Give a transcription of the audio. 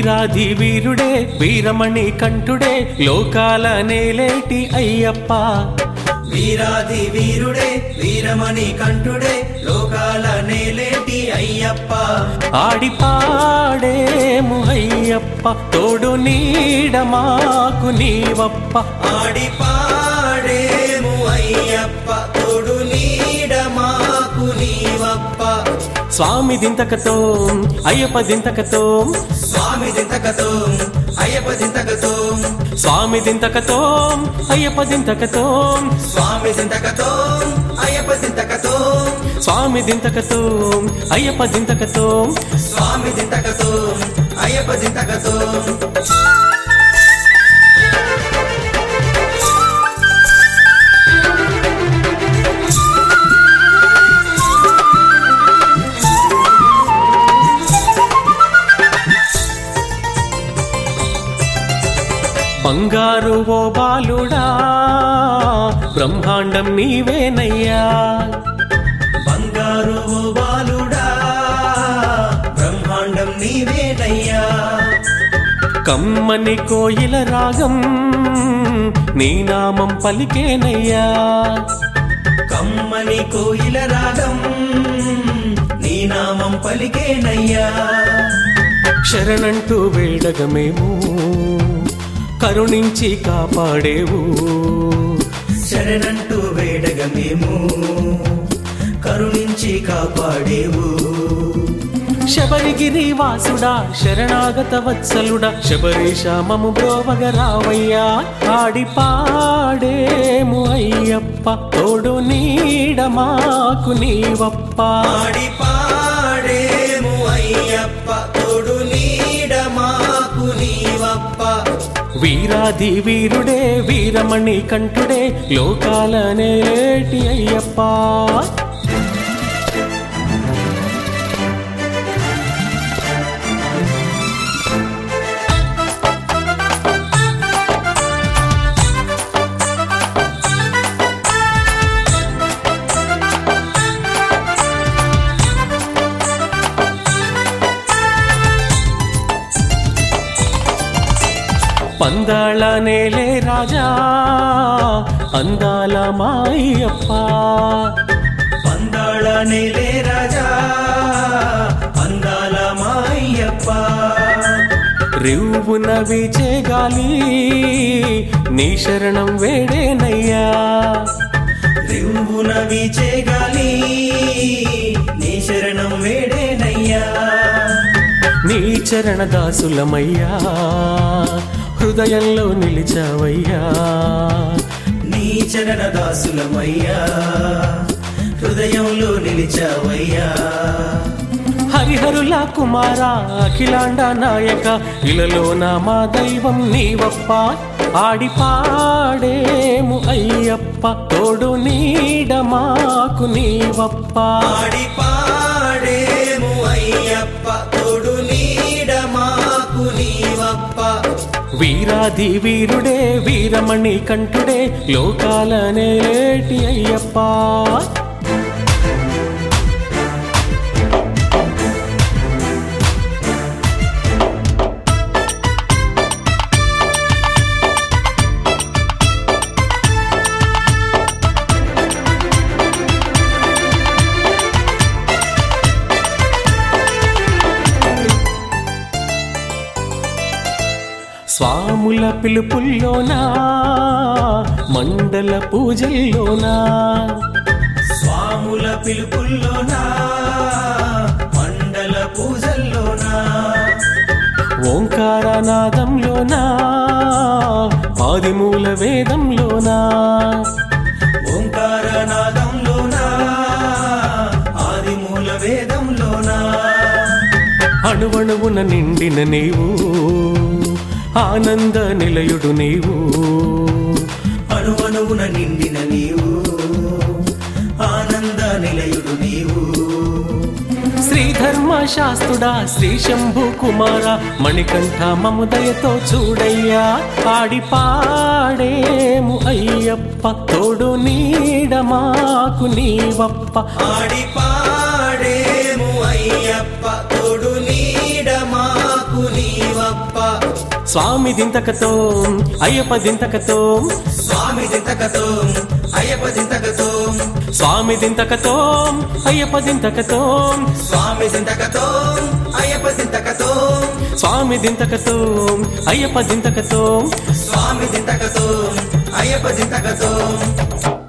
వీరాధి వీరుడే వీరమణి కంఠుడే లోకాల నేలేటి అయ్యప్ప వీరాది వీరుడే వీరమణి కంఠుడే లోకాల నేలేటి అయ్యప్ప ఆడి పాడేము అయ్యప్ప తోడు నీడ మాకు నీవప్ప ఆడి పాడేము అయ్యప్ప తోడు నీడ మాకు నీవప్ప స్వామి దింతకతో అయ్యప్ప దింతకతో స్వామి దింతకతో అయ్యప్ప దింతకతో స్వామి దింతకతో అయ్యప్ప దింతకతో స్వామి దింతకతో అయ్యప్ప దింతకతో స్వామి దింతకతో అయ్యప్ప దింతకతో స్వామి దింతకతో అయ్యప్ప దింతకతో బంగారు ఓ బాలుడా బ్రహ్మాండం నీవేనయ్యా బంగారు ఓ బాలుడా బ్రహ్మాండం నీవేనయ్యా కమ్మని కోయిల రాగం నీ నామం పలికేనయ్యా కమ్మని కోయిల రాగం నీ నామం పలికేనయ్యా శరణంటూ వేడగమేము కరుణించి కాపాడేవు శరణంటూ వేడగ మేము కరుణించి కాపాడేవు శబరిగిరి వాసుడా శరణాగత వత్సలుడా శబరీష మము బ్రోవగ రావయ్యా ఆడి పాడేము అయ్యప్ప తోడు నీడ మాకు నీవప్ప ఆడి పాడేము అయ్యప్ప తోడు నీడ మాకు నీవప్ప వీరాది వీరుడే వీరమణి కంఠుడే లోకాల నేటి అయ్యప్ప పందాళ నేలే రాజా అందాల మాయప్ప పందాళ నేలే రాజా అందాల మాయ్యప్ప రివ్వున వీచే గాలి నీ శరణం వేడేనయ్యా రివ్వున వీచే గాలి నీ శరణం వేడేనయ్యా నీ చరణ దాసులమయ్యా హృదయంలో నిలిచావయ్యా నీ చరణ దాసులమయ్యా హృదయంలో నిలిచావయ్యా హరిహరుల కుమార అఖిలాండ నాయక ఇలలో నా మా దైవం నీవప్ప ఆడి పాడేము అయ్యప్ప తోడు నీడ మాకు నీవప్ప ఆడి పాడేము అయ్యప్ప తోడు నీడ మాకు నీవప్ప వీరాది వీరుడే వీరమణి కంఠుడే లోకాల నేటి అయ్యప్ప స్వాముల పిలుపుల్లోనా మండల పూజల్లోనా స్వాముల పిలుపుల్లోనా మండల పూజల్లోనా ఓంకారనాదంలోనా ఆదిమూల వేదంలోనా ఓంకారనాదంలోనా ఆదిమూల వేదంలోనా అణువణువున నిండిన నీవు ఆనంద నిలయుడు నీవు అణువణువున నిండిన నీవు ఆనంద నిలయుడు నీవు శ్రీధర్మ శాస్త్రుడా శ్రీ శంభు కుమార మణికంఠ మముదయతో చూడయ్యా ఆడి పాడేము అయ్యప్ప తోడు నీడ మాకు నీవప్ప ఆడి పాడేము అయ్యప్ప తోడు నీడ మాకు నీవప్ప స్వామి దింతకతో అయ్యప్ప దింతకతో స్వామి దింతకతో అయ్యప్ప దింతకతో స్వామి దింతకతో అయ్యప్ప దింతకతో స్వామి దింతకతో అయ్యప్ప దింతకతో స్వామి దింతకతో అయ్యప్ప దింతకతో స్వామి దింతకతో అయ్యప్ప దింతకతో